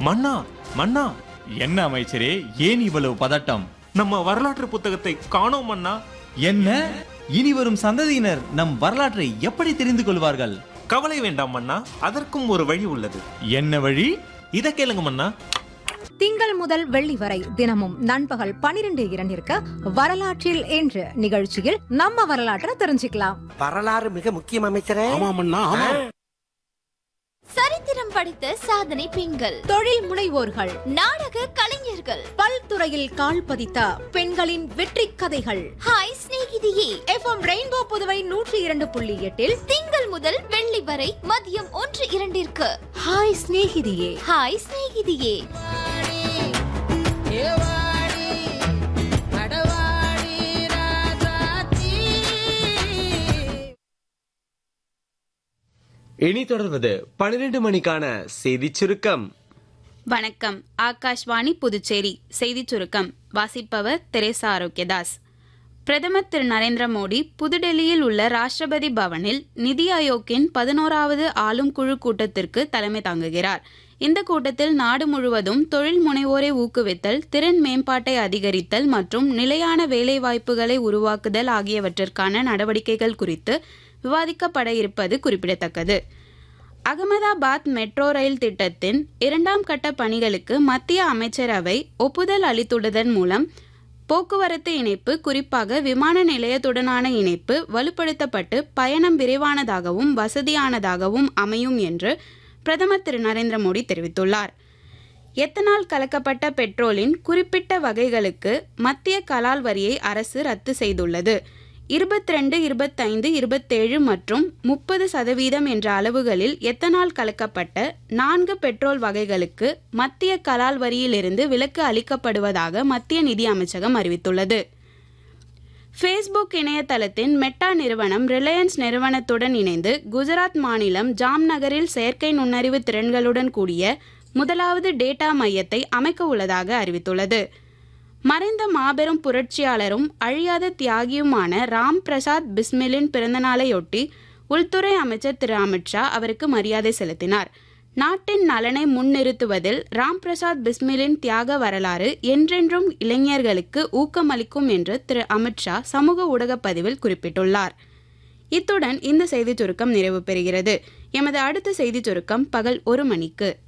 மன்னா மன்னா என்ன அமைச்சரே ஏன் இவ்வளவு பதட்டம் நம்ம வரலாற்று புத்தகத்தை காணோம் மன்னா என்ன இனி வரும் சந்ததியினர் நம் வரலாற்றை எப்படி தெரிந்து கொள்வார்கள் கவலை வேண்டாம் மன்னா அதற்கும் ஒரு வழி உள்ளது என்ன வழி இத கேளுங்க மன்னா திங்கள் முதல் வெள்ளி வரை தினமும் நண்பகல் பனிரெண்டு இரண்டிற்கு வரலாற்றில் என்று நிகழ்ச்சியில் நம்ம வரலாற்றை தெரிஞ்சுக்கலாம் வரலாறு மிக முக்கியம் அமைச்சரே ஆமாமண்ணா ஆமா சரித்திரம் படித்த சாதனை பெண்கள் தொழில் முனைவோர்கள் நாடக கலைஞர்கள் பல்துறையில் கால் பதித்த பெண்களின் வெற்றி கதைகள் ஹாய் சிநேகிதியே எஃப்எம் ரெயின்போ புதுவை நூற்றி இரண்டு புள்ளி எட்டில் திங்கள் முதல் வெள்ளி வரை மதியம் ஒன்று இரண்டிற்கு ஹாய் சிநேகிதியே ஹாய் சிநேகிதியே இனி தொடர்வது பன்னிரண்டு மணிக்கான செய்திச் சுருக்கம் வணக்கம் ஆகாஷ்வாணி புதுச்சேரி செய்திச் சுருக்கம் வாசிப்பவர் தெரேசா ஆரோக்கியதாஸ் பிரதமர் திரு நரேந்திர மோடி புதுடெல்லியில் உள்ள ராஷ்டிரபதி பவனில் நிதி ஆயோக்கின் பதினோராவது ஆளும் குழு கூட்டத்திற்கு தலைமை தாங்குகிறார் இந்த கூட்டத்தில் நாடு முழுவதும் தொழில் முனைவோரை ஊக்குவித்தல் திறன் மேம்பாட்டை அதிகரித்தல் மற்றும் நிலையான வேலைவாய்ப்புகளை உருவாக்குதல் ஆகியவற்றிற்கான நடவடிக்கைகள் குறித்து விவாதிக்கப்பட இருப்பது குறிப்பிடத்தக்கது அகமதாபாத் மெட்ரோ ரயில் திட்டத்தின் இரண்டாம் கட்ட பணிகளுக்கு மத்திய அமைச்சரவை ஒப்புதல் அளித்துள்ளதன் மூலம் போக்குவரத்து இணைப்பு குறிப்பாக விமான நிலையத்துடனான இணைப்பு வலுப்படுத்தப்பட்டு பயணம் விரைவானதாகவும் வசதியானதாகவும் அமையும் என்று பிரதமர் திரு நரேந்திர மோடி தெரிவித்துள்ளார் எத்தனால் கலக்கப்பட்ட பெட்ரோலின் குறிப்பிட்ட வகைகளுக்கு மத்திய கலால் வரியை அரசு ரத்து செய்துள்ளது இருபத்தி ரெண்டு இருபத்தைந்து இருபத்தேழு மற்றும் முப்பது சதவீதம் என்ற அளவுகளில் எத்தனால் கலக்கப்பட்ட நான்கு பெட்ரோல் வகைகளுக்கு மத்திய கலால் வரியிலிருந்து விலக்கு அளிக்கப்படுவதாக மத்திய நிதி அமைச்சகம் அறிவித்துள்ளது ஃபேஸ்புக் இணையதளத்தின் மெட்டா நிறுவனம் ரிலையன்ஸ் நிறுவனத்துடன் இணைந்து குஜராத் மாநிலம் ஜாம்நகரில் செயற்கை நுண்ணறிவு திறன்களுடன் கூடிய முதலாவது டேட்டா மையத்தை அமைக்க உள்ளதாக அறிவித்துள்ளது மறைந்த மாபெரும் புரட்சியாளரும் அழியாத தியாகியுமான ராம் பிரசாத் பிஸ்மிலின் பிறந்தநாளையொட்டி உள்துறை அமைச்சர் திரு அமித்ஷா அவருக்கு மரியாதை செலுத்தினார் நாட்டின் நலனை முன்னிறுத்துவதில் ராம் பிரசாத் பிஸ்மிலின் தியாக வரலாறு என்றென்றும் இளைஞர்களுக்கு ஊக்கமளிக்கும் என்று திரு அமித்ஷா சமூக ஊடக பதிவில் குறிப்பிட்டுள்ளார் இத்துடன் இந்த செய்திச் சுருக்கம் நிறைவு பெறுகிறது எமது அடுத்த செய்திச் சுருக்கம் பகல் ஒரு மணிக்கு